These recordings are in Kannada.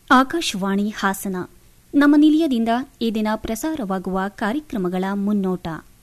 ಆಕಾಶವಾಣಿ ಹಾಸನ ನಮ್ಮ ನಿಲಯದಿಂದ ಈ ದಿನ ಪ್ರಸಾರವಾಗುವ ಕಾರ್ಯಕ್ರಮಗಳ ಮುನ್ನೋಟ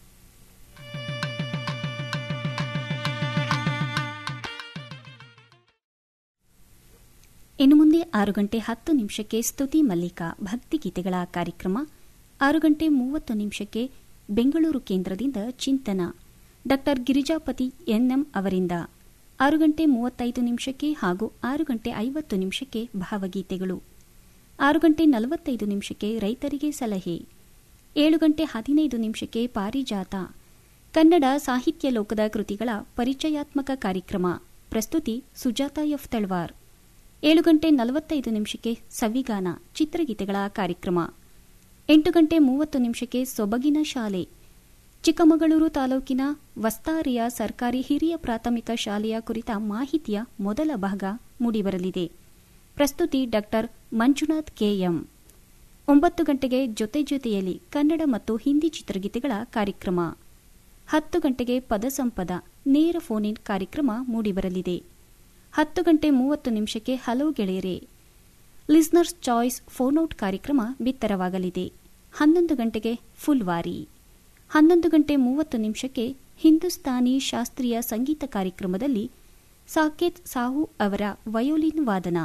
ಇನ್ನು ಮುಂದೆ ಆರು ಗಂಟೆ ಹತ್ತು ನಿಮಿಷಕ್ಕೆ ಸ್ತುತಿ ಮಲ್ಲಿಕ ಭಕ್ತಿಗೀತೆಗಳ ಕಾರ್ಯಕ್ರಮ ಆರು ಗಂಟೆ ಮೂವತ್ತು ನಿಮಿಷಕ್ಕೆ ಬೆಂಗಳೂರು ಕೇಂದ್ರದಿಂದ ಚಿಂತನ ಡಾ ಗಿರಿಜಾಪತಿ ಎನ್ಎಂ ಅವರಿಂದ ಆರು ಗಂಟೆ ಮೂವತ್ತೈದು ನಿಮಿಷಕ್ಕೆ ಹಾಗೂ ಆರು ಗಂಟೆ ಐವತ್ತು ನಿಮಿಷಕ್ಕೆ ಭಾವಗೀತೆಗಳು ಆರು ಗಂಟೆ ನಲವತ್ತೈದು ನಿಮಿಷಕ್ಕೆ ರೈತರಿಗೆ ಸಲಹೆ ಏಳು ಗಂಟೆ ಹದಿನೈದು ನಿಮಿಷಕ್ಕೆ ಪಾರಿಜಾತ ಕನ್ನಡ ಸಾಹಿತ್ಯ ಲೋಕದ ಕೃತಿಗಳ ಪರಿಚಯಾತ್ಮಕ ಕಾರ್ಯಕ್ರಮ ಪ್ರಸ್ತುತಿ ಸುಜಾತ ಎಫ್ ತಳ್ವಾರ್ ಏಳು ಗಂಟೆ ನಲವತ್ತೈದು ನಿಮಿಷಕ್ಕೆ ಸವಿಗಾನ ಚಿತ್ರಗೀತೆಗಳ ಕಾರ್ಯಕ್ರಮ ಎಂಟು ಗಂಟೆ ಮೂವತ್ತು ನಿಮಿಷಕ್ಕೆ ಸೊಬಗಿನ ಶಾಲೆ ಚಿಕ್ಕಮಗಳೂರು ತಾಲೂಕಿನ ವಸ್ತಾರಿಯ ಸರ್ಕಾರಿ ಹಿರಿಯ ಪ್ರಾಥಮಿಕ ಶಾಲೆಯ ಕುರಿತ ಮಾಹಿತಿಯ ಮೊದಲ ಭಾಗ ಮೂಡಿಬರಲಿದೆ ಪ್ರಸ್ತುತಿ ಡಾ ಮಂಜುನಾಥ್ ಕೆಎಂ ಒಂಬತ್ತು ಗಂಟೆಗೆ ಜೊತೆ ಜೊತೆಯಲ್ಲಿ ಕನ್ನಡ ಮತ್ತು ಹಿಂದಿ ಚಿತ್ರಗೀತೆಗಳ ಕಾರ್ಯಕ್ರಮ ಹತ್ತು ಗಂಟೆಗೆ ಪದಸಂಪದ ನೇರ ಫೋನ್ ಇನ್ ಕಾರ್ಯಕ್ರಮ ಮೂಡಿಬರಲಿದೆ ಹತ್ತು ಗಂಟೆ ಮೂವತ್ತು ನಿಮಿಷಕ್ಕೆ ಹಲೋ ಗೆಳೆಯರೆ ಲಿಸ್ನರ್ಸ್ ಚಾಯ್ಸ್ ಫೋನ್ಔಟ್ ಕಾರ್ಯಕ್ರಮ ಬಿತ್ತರವಾಗಲಿದೆ ಹನ್ನೊಂದು ಗಂಟೆಗೆ ಫುಲ್ವಾರಿ ಹನ್ನೊಂದು ಗಂಟೆ ಮೂವತ್ತು ನಿಮಿಷಕ್ಕೆ ಹಿಂದೂಸ್ತಾನಿ ಶಾಸ್ತ್ರೀಯ ಸಂಗೀತ ಕಾರ್ಯಕ್ರಮದಲ್ಲಿ ಸಾಕೇತ್ ಸಾಹು ಅವರ ವಯೋಲಿನ್ ವಾದನ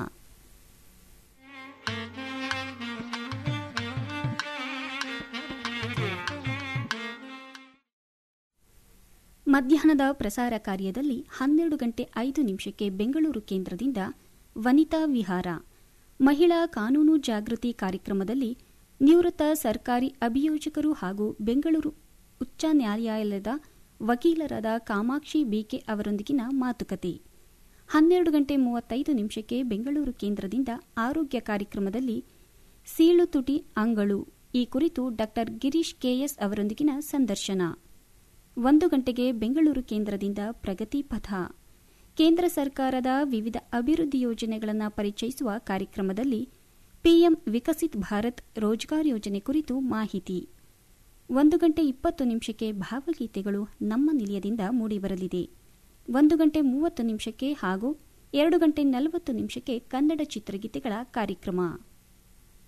ಮಧ್ಯಾಹ್ನದ ಪ್ರಸಾರ ಕಾರ್ಯದಲ್ಲಿ ಹನ್ನೆರಡು ಗಂಟೆ ಐದು ನಿಮಿಷಕ್ಕೆ ಬೆಂಗಳೂರು ಕೇಂದ್ರದಿಂದ ವನಿತಾ ವಿಹಾರ ಮಹಿಳಾ ಕಾನೂನು ಜಾಗೃತಿ ಕಾರ್ಯಕ್ರಮದಲ್ಲಿ ನಿವೃತ್ತ ಸರ್ಕಾರಿ ಅಭಿಯೋಜಕರು ಹಾಗೂ ಬೆಂಗಳೂರು ಉಚ್ಚ ನ್ಯಾಯಾಲಯದ ವಕೀಲರಾದ ಕಾಮಾಕ್ಷಿ ಬಿಕೆ ಅವರೊಂದಿಗಿನ ಮಾತುಕತೆ ಹನ್ನೆರಡು ಗಂಟೆ ಮೂವತ್ತೈದು ನಿಮಿಷಕ್ಕೆ ಬೆಂಗಳೂರು ಕೇಂದ್ರದಿಂದ ಆರೋಗ್ಯ ಕಾರ್ಯಕ್ರಮದಲ್ಲಿ ಸೀಳು ತುಟಿ ಅಂಗಳು ಈ ಕುರಿತು ಡಾ ಗಿರೀಶ್ ಕೆಎಸ್ ಅವರೊಂದಿಗಿನ ಸಂದರ್ಶನ ಒಂದು ಗಂಟೆಗೆ ಬೆಂಗಳೂರು ಕೇಂದ್ರದಿಂದ ಪ್ರಗತಿ ಪಥ ಕೇಂದ್ರ ಸರ್ಕಾರದ ವಿವಿಧ ಅಭಿವೃದ್ಧಿ ಯೋಜನೆಗಳನ್ನು ಪರಿಚಯಿಸುವ ಕಾರ್ಯಕ್ರಮದಲ್ಲಿ ಪಿಎಂ ವಿಕಸಿತ್ ಭಾರತ್ ರೋಜ್ಗಾರ್ ಯೋಜನೆ ಕುರಿತು ಮಾಹಿತಿ ಒಂದು ಗಂಟೆ ಇಪ್ಪತ್ತು ನಿಮಿಷಕ್ಕೆ ಭಾವಗೀತೆಗಳು ನಮ್ಮ ನಿಲಯದಿಂದ ಮೂಡಿಬರಲಿದೆ ಒಂದು ಗಂಟೆ ಮೂವತ್ತು ನಿಮಿಷಕ್ಕೆ ಹಾಗೂ ಎರಡು ಗಂಟೆ ನಲವತ್ತು ನಿಮಿಷಕ್ಕೆ ಕನ್ನಡ ಚಿತ್ರಗೀತೆಗಳ ಕಾರ್ಯಕ್ರಮ